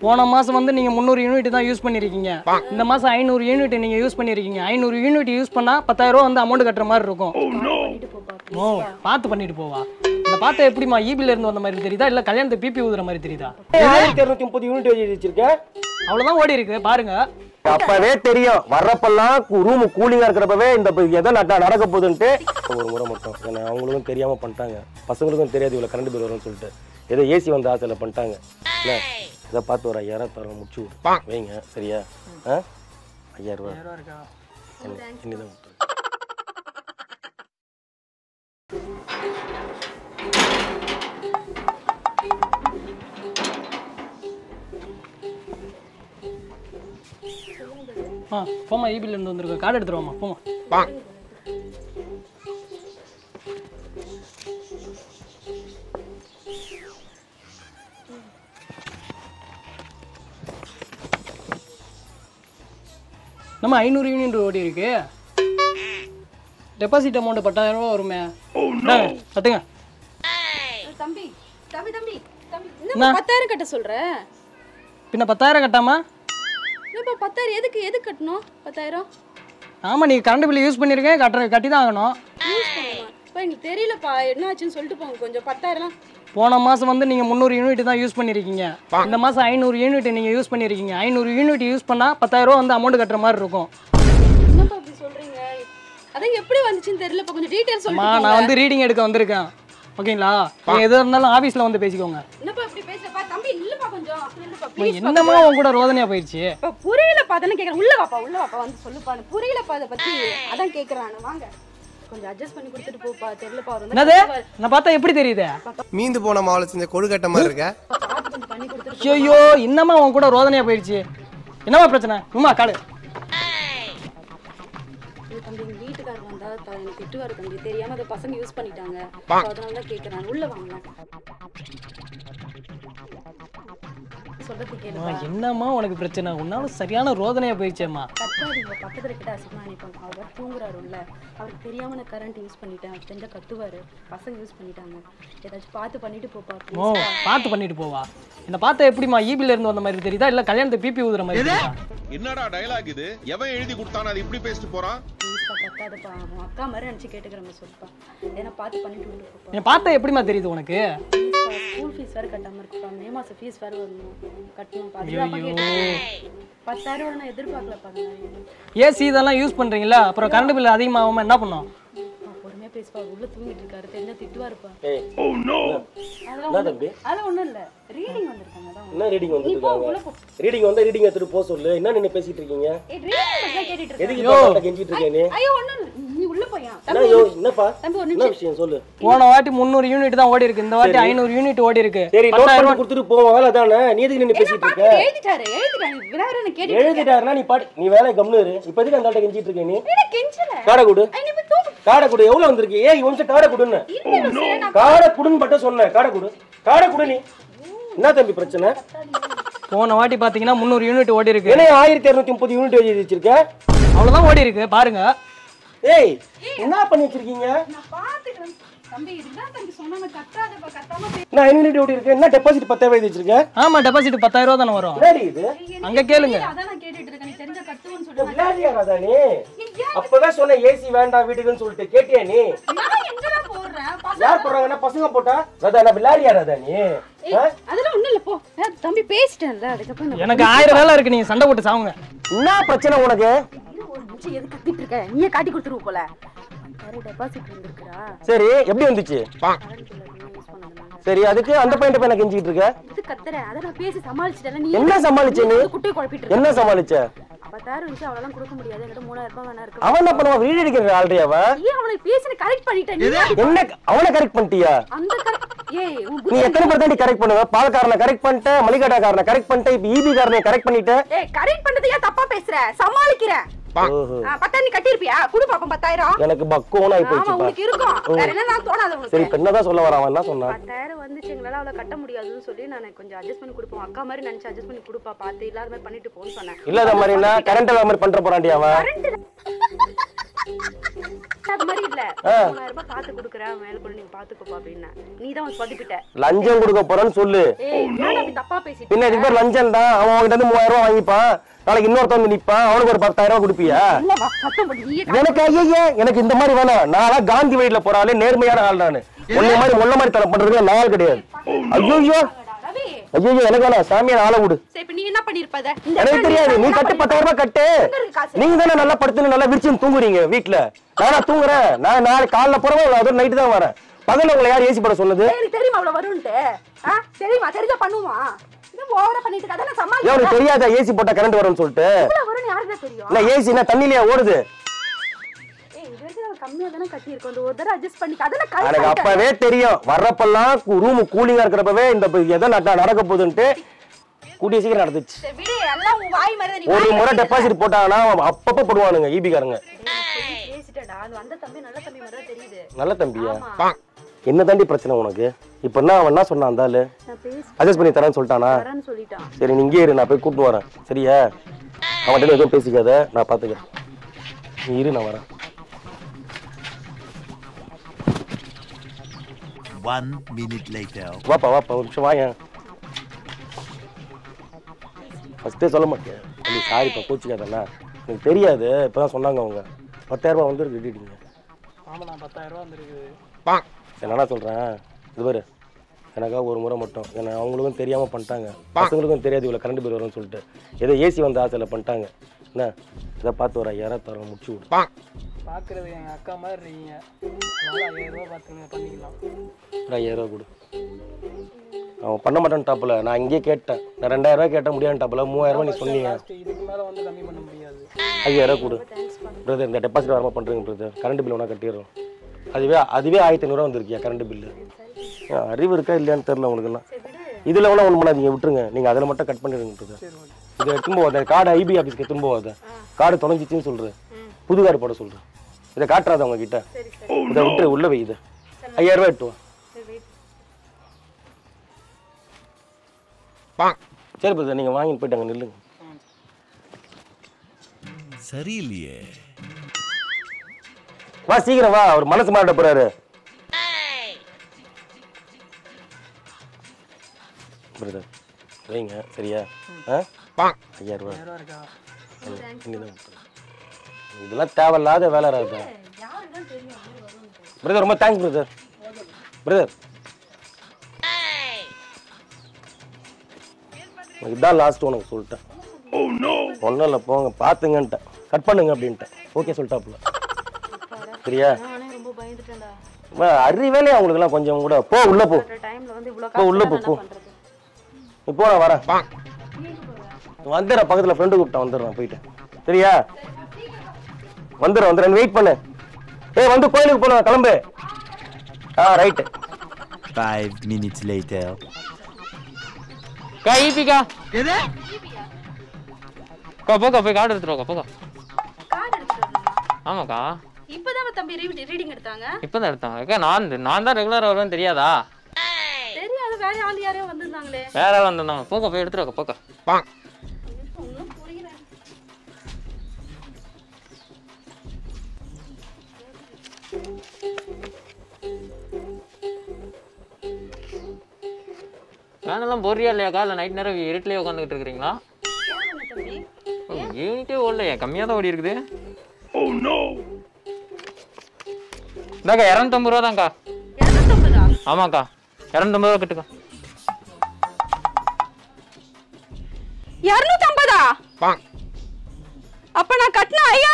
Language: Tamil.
போன மாசம் வந்து நீங்க முந்நூறு யூனிட் தான் யூஸ் பண்ணிருக்கீங்க இந்த மாசம் ஐநூறு யூனிட் நீங்க யூஸ் பண்ணிருக்கீங்க ஐநூறு யூனிட் யூஸ் பண்ணா பத்தாயிரம் ரூபா வந்து அமௌண்ட் கட்டுற மாதிரி இருக்கும் பண்ணிட்டு போப்பா ஓ பார்த்து பண்ணிட்டு போவா இந்த பார்த்த எப்படிமா ஈபில இருந்து வந்த மாதிரி தெரியுதா இல்ல கல்யாணத்தை பிபி ஊதுற மாதிரி தெரியுதா ஆயிரத்தி இரநூத்தி முப்பது யூனிட் எழுதி வச்சிருக்கேன் அவ்வளவுதான் ஓடி இருக்கு பாருங்க அப்பவே தெரியும் வர்றப்பெல்லாம் ரூம் கூலிங்கா இருக்கிறப்பவே இந்த ப- எதை நட- நடக்க போகுதுன்ட்டு ஒரு முறை மட்டும் ஏன்னா அவங்களுக்கும் தெரியாம பண்ணிட்டாங்க பசங்களுக்கும் தெரியாது இவ்வளவு கரண்ட் பில் வரும்னு சொல்லிட்டு ஏதோ ஏசி வந்த ஆசையில பண்ணிட்டாங்க என்ன இதை பார்த்து ஒரு ஐயாயிரம் தர முடிச்சு விடு. வைங்க சரியா ஆ ஐயாயிரம் ரூபாய் என்ன- என்னதான் விட்டுரு. ஆ போமா ஈபில இருந்து வந்திருக்க கார்டு எடுத்துட்டு வாமா போமா நம்ம ஐநூறு யூனிட் ஓடி இருக்கு டெபாசிட் அமௌண்ட் பத்தாயிரம் ரூபா வருமே இந்தாங்க, கட்டுங்க தம்பி தம்பி தம்பி தம்பி என்ன? என்ன பத்தாயிரம் கட்ட சொல்ற பின்ன பத்தாயிரம் கட்டாமா என்னப்பா பத்தாயிரம் எதுக்கு எதுக்கு கட்டணும் பத்தாயிரம் ஆமாம் நீங்கள் கரண்ட் பில் யூஸ் பண்ணியிருக்கேன் கட்டுற கட்டி தான் ஆகணும் யூஸ் பண்ணணுமா இப்போ எங்களுக்கு தெரியலப்பா என்ன ஆச்சுன்னு சொல்லிட்டு போங்க கொஞ்சம் பத்தாயிரம் போன மாதம் வந்து நீங்கள் முந்நூறு யூனிட் தான் யூஸ் பண்ணியிருக்கீங்க இந்த மாதம் ஐநூறு யூனிட் நீங்கள் யூஸ் பண்ணியிருக்கீங்க ஐநூறு யூனிட் யூஸ் பண்ணால் பத்தாயிரம் ரூபா வந்து அமௌண்ட் கட்டுற மாதிரி இருக்கும் என்னப்பா அப்படி சொல்றீங்க அதான் எப்படி வந்துச்சுன்னு தெரியலப்பா கொஞ்சம் டீட்டெயில் அம்மா சொல்லுங்க நான் வந்து ரீடிங் எடுக்க வந்திருக்கேன் ஓகேங்களா நீங்கள் எதாக இருந்தாலும் ஆஃபீஸில் வந்து பேசிக்கோங்க என்னப்பா இப்படி பேசுறப்பா தம்பி இல்லப்பா கொஞ்சம் இல்லப்பா அம்மா, ப்ளீஸ் என்னம்மா உன் கூட ரோதனையாக போயிடுச்சு இப்ப புரியலப்பா தானே கேக்குறேன் உள்ள வாப்பா உள்ள வாப்பா வந்து சொல்லுப்பா எனக்கு புரியலப்பா அதை பத்தி அதான் கேக்குறான் வாங்க கொஞ்சம் அட்ஜஸ்ட் பண்ணி கொடுத்துட்டு போப்பா தெரியலப்பா அவர் வந்து என்னது நான் பார்த்தா எப்படி தெரியுது மீந்து போன மாவுல செஞ்ச கொழுக்கட்டை மாதிரி இருக்க பார்த்து கொஞ்சம் பண்ணி கொடுத்துட்டு ஐயோ என்னம்மா உன் கூட ரோதனையாக போயிடுச்சு என்னம்மா பிரச்சனை உமா காடு இது தம்பி எங்க வீட்டுக்காரர் வந்தா த- எனக்கு திட்டுவாரு தம்பி தெரியாம அதை பசங்க யூஸ் பண்ணிட்டாங்க So அதனால தான் கேக்குறாங்க உள்ள வாங்கலாம் சொல்றது கேளுப்பா என்னம்மா உனக்கு பிரச்சனை உன்னாலும் சரியான ரோதனையாக போயிடுச்சேம்மா கத்தாதீங்க பக்கத்துல கிட்ட அசிங்கமா நினைப்பாங்க அவர் தூங்குறாரு உள்ள அவருக்கு தெரியாம நான் கரண்ட் யூஸ் பண்ணிட்டேன் அவர் தெரிஞ்சா கத்துவாரு பசங்க யூஸ் பண்ணிட்டாங்க ஏதாச்சும் பார்த்து பண்ணிட்டு போப்பா ஓ ப்ளீஸ் பார்த்து பண்ணிட்டு போவா என்ன பார்த்தா எப்படிமா ஈபில இருந்து வந்த மாதிரி தெரியுதா இல்ல கல்யாணத்தை பிபி ஊதுற மாதிரி தெரியுதா என்னடா டயலாக் இது எவன் எழுதி கொடுத்தானோ அது இப்படி பேசிட்டு போறான் ப்ளீஸ்ப்பா கத்தாதப்பா அவன் அக்கா மாதிரி நினச்சி கேட்டுக்கிறேன் சொல்லுப்பா ஏன்னா பார்த்து பண்ணிட்டு விட்டு போப்பா என்ன பார்த்தா எப்படிமா தெரியுது உனக்கு ப்ளீஸ்ப்பா ஸ்கூல் ஃபீஸ் வேறு கட்டாமல் இருக்குப்பா மே மாதம் ஃபீஸ் வேறு வரணும் கட்டணும் பாதுகாப்பாக கேட்டு பத்தாயிரம் ரூபா நான் எதிர்பார்க்கலப்பா நான் ஏசி இதெல்லாம் யூஸ் பண்றீங்களா அப்புறம் கரண்ட் பில் அதிகமாகாம என்ன பண்ணோம் பொறுமையாக பேசுப்பா உள்ள தூங்கிட்டு இருக்காரு தெரிஞ்சா திட்டுவாருப்பா ஏய் அதெல்லாம் என்ன ஒண்ணும்- தம்பி அதெல்லாம் ஒன்றும் இல்லை ரீடிங் வந்திருக்காங்க அதான் என்ன ரீடிங் நீ வந்துட்டு போ இருக்காங்க உள்ள போ ரீடிங் வந்தா ரீடிங் எடுத்துட்டு போக சொல்லு என்ன நின்னு பேசிட்டு இருக்கீங்க ஏய் ரீடிங் மட்டும் தான் கேட்டுட்டு எதுக்கு இருக்காங்க இப்ப கரெக்டா கெஞ்சிட்டு இருக்க நீ ஐயோ ஒன்றும் நீ உள்ள போயா என்ன தம்பி யோ ஒரு- என்னப்பா தம்பி ஒரு என்ன நிமிஷம் விஷயம் சொல்லு போன வாட்டி முந்நூறு யூனிட் தான் ஓடி இருக்கு இந்த வாட்டி ஐநூறு யூனிட் ஓடி இருக்கு சரி நோட் பத்தாயிரம் பண்ணி ரூபா கொடுத்துட்டு போவோம் வேலை தானே நீ எதுக்கு நின்னு பேசிட்டு இருக்க பாத்துட்டு எழுதிட்டாரு எழுதிட்டாரு விநாயகர் என்ன கேட்டுட்டு இருக்கேன். எழுதிட்டாருன்னா நீ பாட்டு நீ வேலை கம்னு இரு இப்ப எதுக்கு அந்த ஆள்கிட்ட கெஞ்சிட்டு இருக்க நீ என்ன கெஞ்சல காடை கொடு ஐ, நீ போய் தூக்கு காடை கொடு எவ்வளவு வந்திருக்கு ஏய் ஒரு நிமிஷம் காடை கொடுன்னு இல்ல சார் நான் காடை குடுன்னு மட்டும் சொன்னேன் காடை கொடு காடை கொடு நீ என்ன தம்பி பிரச்சனை போன வாட்டி பாத்தீங்கன்னா முந்நூறு யூனிட் ஓடி இருக்கு ஏன்னா ஆயிரத்தி இரநூத்தி முப்பது யூனிட் எழுதி வச்சிருக்க அவ்வளவுதான் ஓடி இருக்கு பாருங்க ஏய் என்ன பண்ணி வச்சிருக்கீங்க நான் பாத்துக்கிறேன் தம்பி இதுதான் தம்பி சொன்னா கத்தாதப்பா கத்தாம போய் நான் யூனிட் ஓடி இருக்கு என்ன டெபாசிட் பத்தாயிரம் எழுதி வச்சிருக்க ஆமா டெபாசிட் பத்தாயிரம் ரூபா தானே வரும் என்னடி இது அங்க கேளுங்க அதான் நான் கேட்டுட்டு இருக்கேன் நீ தெரிஞ்ச கத்துவன்னு சொல்லிட்டு விளையாடியா ராதானி அப்பதான் சொன்ன ஏசி வேண்டாம் வீட்டுக்குன்னு சொல்லிட்டு கேட்டியா நீ நான் எங்கடா போடுறேன் பசங்க யார் போடுறாங்கன்னா பசங்க போட்டா ராதா நான் விளையாடியா ராதா நீ ஆ? அதெல்லாம் ஒண்ணும் இல்ல போ ஏ, தம்பி பேசிட்டேன்ல அதுக்கப்புறம் நான் எனக்கு ஆயிரம் வேலை இருக்கு நீங்க சண்டை போட்டு சாவுங்க என்ன பிரச்சனை உனக்கு இன்னும் ஒரு நிமிஷம் எது கத்திட்டு இருக்க நீயே காட்டி கொடுத்துருவ போல வேற டெபாசிட் வந்திருக்குறா சரி எப்படி வந்துச்சு கரண்ட் பில் யூஸ் பண்ணதுனால சரி அதுக்கு அந்த பையன் பையனை கெஞ்சிட்டு இருக்க இது கத்துற அதை நான் பேசி சமாளிச்சிட்டேன் நீ என்ன சமாளிச்ச நீ? குட்டையை குழப்பிட்டு இருக்க என்ன சமாளிச்ச பத்தாயிரம் விஷயம் அவ்வளவு கொடுக்க முடியாது என்கிட்ட மூணாயிரம் ரூபாய் வேணா இருக்கு அவன் என்ன பண்ணுவான் வீடு அடிக்கிற ஆல்ரெடி அவன் ஏன் அவனை பேசி கரெக்ட் பண்ணிட்டேன் நீ என்ன அவனை கரெக்ட் பண்ணிட்டியா அந்த கரெக்ட் ஏய் உன் நீ புத்தி எத்தனை பேர் தாண்டி கரெக்ட் பண்ணுவ பால்காரனை கரெக்ட் பண்ணிட்ட மளிகடாக்காரனை கரெக்ட் பண்ணிட்ட இப்ப ஈபி காரனை கரெக்ட் பண்ணிட்ட ஏய் கரெக்ட் பண்ணது ஏன் தப்பா பேசுற சமாளிக்கிற ஓஹோ. ஆ, பத்தாயிரம் நீ கட்டிருப்பியா குடு பாப்போம் பத்தாயிரம் எனக்கு பக்குவம் ஆகி ஆமா போயிடுச்சுப்பா உங்களுக்கு இருக்கும் வேற என்ன நான் தோணாது சரி உங்களுக்கு இப்ப என்னதான் சொல்ல வரான் அவன் என்ன சொன்னான் பத்தாயிரம் வந்துச்சு எங்களால அவ்வளவு கட்ட முடியாதுன்னு சொல்லி நான் கொஞ்சம் அட்ஜஸ்ட் பண்ணி கொடுப்போம் அக்கா மாதிரி நினைச்சு அட்ஜஸ்ட் பண்ணி கொடுப்பா பார்த்து இல்லாத மாதிரி பண்ணிட்டு போன்னு சொன்னேன் இல்லாத மாதிரினா கரண்ட் இல்லாத மாதிரி பண்ற போறான்டி அவன் கரண்ட் அது மாதிரி இல்ல ஆ. மூணாயிரம் ரூபாய் பார்த்து கொடுக்குறேன் மேல கூட நீங்க பாத்துக்கோப்பா அப்படின்னா நீ தான் வந்து சொதப்பிட்ட லஞ்சம் கொடுக்க போறேன்னு சொல்லு ஏய் ஏன் அப்படி தப்பா பேசிட்டு பின்ன இதுக்கு பேர் லஞ்சம் தான் அவன் அவன்கிட்ட இருந்து மூவாயிரம் ரூபாய் வாங்கிப்பான் நாளைக்கு இன்னொருத்தன் வந்து நிப்பான் அவனுக்கு ஒரு பத்தாயிரம் ரூபாய் கொடுப்பியா இல்ல வா, சத்தம் போட்டு நீயே எனக்கு ஐயே எனக்கு இந்த மாதிரி வேணாம் நான்லாம் காந்தி வழியில போறாலே நேர்மையான ஆள் நானு உன்னை மாதிரி முள்ள மாதிரி தலை பண்றதுக்கு நான் ஆள் கிடையாது ஐயோ ரவி ஐயோ எனக்கு வேணாம் சாமியான ஆளை விடு சரி இப்ப நீ என்ன பண்ணிருப்ப அத? இந்த எனக்கு இடத்துல தெரியாது நீ என்ன கட்டு பண்ணிருப்ப? பத்தாயிரம் ரூபாய் கட்டு எங்க இருக்கு காசு? நீங்க தானே நல்லா படுத்துன்னு நல்லா விரிச்சுன்னு தூங்குறீங்க வீட்டுல நானா தூங்குறேன் நான் நாளைக்கு காலைல போறவன் அதோட நைட்டு தான் வரேன் பகல்ல உங்களை யார் ஏசி போட சொன்னது சரி தெரியுமா அவ்வளவு வரும்ட்டு ஆ தெரியுமா தெரிஞ்சா பண்ணுவான் இது ஓவரா பண்ணிட்டு இருக்க அதான் ஏன் சமாளி உனக்கு தெரியாதா ஏசி போட்டா கரண்ட் வரும்னு சொல்லிட்டு எவ்வளவு வரும்னு யாருக்கு தான் தெரியும் இல்ல ஏசினா தண்ணியிலேயே ஓடுது ஏய் இது வரைக்கும் நம்ம கம்மியா தானே கட்டி இருக்கோம் இந்த ஒரு தடவை அட்ஜஸ்ட் பண்ணிக்க அதெல்லாம் கை எனக்கு அப்பவே தெரியும் வர்றப்பெல்லாம் ரூம் கூலிங்கா இருக்கிறப்பவே இந்த ப- எதோ நட- நடக்க போகுதுன்ட்டு கூடிய சீக்கிரம் நடந்துச்சு சரி விடு எல்லாம் உன் வாய் மாதிரி நீ ஒரு வாய் முறை மாதிரி டெபாசிட் போட்டாங்கன்னா அப்பப்ப போடுவானுங்க ஈபிக்காரங்க சொல்லி பேசிட்டடா அது வந்த தம்பி நல்ல தம்பி மாதிரி தான் தெரியுது நல்ல தம்பியா ஆமா என்ன தாண்டி பிரச்சனை உனக்கு இப்ப என்ன அவன் என்ன சொன்னான் அந்த ஆளு நான் பேசி அட்ஜஸ்ட் பண்ணி தரேன்னு சொல்லிட்டானா வரேன்னு சொல்லிட்டான் சரி நீ இங்கே இரு நான் போய் கூப்பிட்டு வரேன் சரியா அவன்கிட்ட எதுவும் பேசிக்காத நான் பாத்துக்கிறேன் நீ இரு நான் வரேன் One minute later. வாப்பா வாப்பா ஒரு நிமிஷம் வாயேன் ஃபஸ்ட்டே சொல்ல மாட்டேன் தம்பி சாரிப்பா கோச்சிக்காதண்ணா எனக்கு தெரியாது இப்பதான் சொன்னாங்க அவங்க பத்தாயிரம் ரூபாய் வந்து கட்டிட்டீங்க ஆமாண்ணா பத்தாயிரம் ரூபா வந்துருக்குது என்னண்ணா சொல்கிறேன் இது பாரு எனக்காக ஒரு முறை மட்டும் ஏன்னா அவங்களுக்கும் தெரியாமல் பண்ணிட்டாங்க பசங்களுக்கும் தெரியாது இவ்வளோ கரண்ட் பில் வரும்னு சொல்லிட்டு ஏதோ ஏசி வந்த ஆசையில் பண்ணிட்டாங்க என்ன இதை பார்த்து ஒரு ஐயாயிரம் தரம் முடிச்சு விடு பார்க்குறதுக்கு எங்கள் அக்கா மாதிரி இருக்கீங்க அதனால ஐயாயிரம் ரூபா பார்த்துங்க பண்ணிக்கலாம் ஒரு ஐயாயிரம் ரூபா கொடு அவன் பண்ண மாட்டான் டாப்பில் நான் இங்கேயே கேட்டேன் நான் ரெண்டாயிரம் ரூபாய் கேட்டேன் முடியாது டாப்பில் மூவாயிரம் ரூபாய் நீ சொன்னீங்க லாஸ்ட் இதுக்கு மேலே வந்து கம்மி பண்ண முடியாது ஐயாயிரம் ரூபா கொடு பிரதர் இந்த டெபாசிட் வரமா பண்ணுறீங்க பிரதர் கரண்ட் பில் வேணா கட்டிடுறோம் அதுவே அதுவே ஆயிரத்தி ஐநூறுவா வந்திருக்கியா கரண்ட் பில்லு அறிவு இருக்கா இல்லையான்னு தெரில உங்களுக்குலாம் இதில் வேணா ஒன்று பண்ணாதீங்க விட்டுருங்க நீங்கள் அதில் மட்டும் கட் பண்ணிடுங்க பிரதர் இதை எடுத்துன்னு போகாத கார்டு ஐபி ஆஃபீஸ்க்கு எடுத்துன்னு போகாத கார்டு தொலைஞ்சிச்சின்னு சொல்கிறேன் புது கார்டு போட சொல்கிறேன் இதை காட்டுறாத உங்க கிட்ட இதை விட்டு உள்ள வை இதை ஐயாயிரம் ரூபாய் எட்டு வா சரி பிரதர் நீங்கள் வாங்கிட்டு போயிட்டு அங்கே நில்லுங்க சரியில்லையே வா சீக்கிரம் வா அவர் மனசு மாட்ட போறாரு பிரதர் வைங்க சரியா ஆ ஐயாயிரம் ரூபா ரூபா இருக்கா இங்கதான் விட்டுரு. இதெல்லாம் தேவையில்லாத வேலை ராதா பிரதர் ரொம்ப தேங்க்ஸ் பிரதர் பிரதர் இதான் லாஸ்ட் உனக்கு சொல்லிட்டேன் ஒன்றும் இல்லை போங்க பார்த்துங்கன்ட்டேன் கட் பண்ணுங்க அப்படின்ட்டேன் ஓகே சொல்லிட்டாப்புல சரியா நானே ரொம்ப பயந்துட்டேன்டா அம்மா, அறிவேலே அவங்களுக்குலாம் கொஞ்சம் கூட போ உள்ள போ டைம்ல வந்து இவ்வளவு போ, உள்ள போ, காசு போ. என்ன பண்றது நீ போ நான் வரேன் வந்துடுறேன் பக்கத்தில் ஃப்ரெண்டு கூப்பிட்டேன் வந்துடுறேன் போயிட்டு சரியா வந்துடுறேன் வந்துடுறேன் வெயிட் பண்ணு ஏய் வந்து கோயிலுக்கு போகணும் கிளம்பு ஆ ரைட்டு Five minutes later. கா ஈபிக்கா எது கா போக்கா போய் கார்டு எடுத்துட்டு வாக்கா போக்கா கார்டு எடுத்துட்டு வரணுமா? ஆமாக்கா இப்பதான் தம்பி ரீடிங் எடுத்தாங்க இப்போ தான் எடுத்தாங்க அக்கா நான் நான் தான் ரெகுலராக வருவேன்னு தெரியாதா தெரியாது வேற ஆள் யாரையோ வந்திருந்தாங்களே வேற ஆள் வந்திருந்தாங்க போக்கா போய் எடுத்துட்டு வாக்கா போக்கா ஒன்றும் புரியல வேனெல்லாம் போறியா இல்லையாக்கா இல்லை நைட் நேரம் இருட்டிலே உட்காந்துக்கிட்டு இருக்கிறீங்களா தம்பி யூனிட்டே ஓடலையா கம்மியாக தான் ஓடி இருக்குது இந்தாக்கா இரநூத்தம்பது ரூபா தான்க்கா இரநூத்தம்பதா ஆமாக்கா இரநூத்தம்பது ரூபா கட்டுக்கா இரநூத்தம்பதா அப்ப நான் கட்டின ஐயாயிரம்